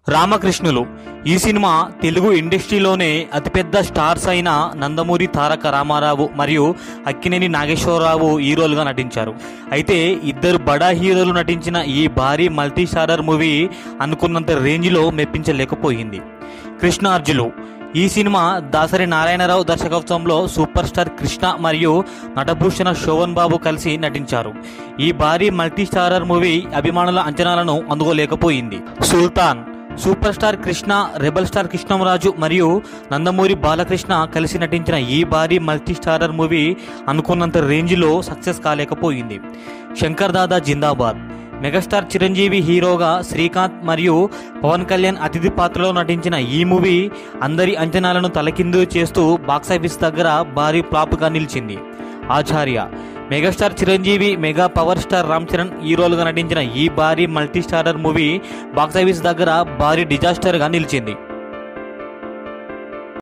రామకృష్ణులు ఈ సినిమా తెలుగు ఇండస్ట్రీలోనే అతిపెద్ద స్టార్స్ అయిన నందమూరి తారక రామారావు మరియు అక్కినేని నాగేశ్వరరావు హీరోలుగా నటించారు అయితే ఇద్దరు బడా హీరోలు నటించిన ఈ భారీ మల్టీ స్టారర్ మూవీ అనుకున్నంత రేంజ్లో మెప్పించలేకపోయింది కృష్ణార్జులు ఈ సినిమా దాసరి నారాయణరావు దర్శకత్వంలో సూపర్ స్టార్ కృష్ణ మరియు నటభూషణ శోభన్ బాబు కలిసి నటించారు ఈ భారీ మల్టీ స్టారర్ మూవీ అభిమానుల అంచనాలను అందుకోలేకపోయింది Sultan super star Krishna rebel star Krishnamraju మరియు నందమూరి బాలకృష్ణ కలిసి నటించిన ఈ భారీ మల్టీ స్టారర్ మూవీ అనుకున్నంత రేంజ్లో సక్సెస్ కాలేకపోయింది శంకర్ దాదా జిందాబాద్ మెగాస్టార్ చిరంజీవి హీరోగా శ్రీకాంత్ మరియు పవన్ కళ్యాణ్ అతిథి పాత్రలో నటించిన ఈ మూవీ అందరి అంచనాలను తలకిందు చేస్తూ బాక్సాఫీస్ దగ్గర భారీ ఫ్లాప్గా నిలిచింది Acharya megastar Chiranjeevi mega power star Ram Charan హీరోలుగా నటించిన ఈ భారీ మల్టీ స్టారర్ మూవీ బాక్సాఫీస్ దగ్గర భారీ డిజాస్టర్గా నిలిచింది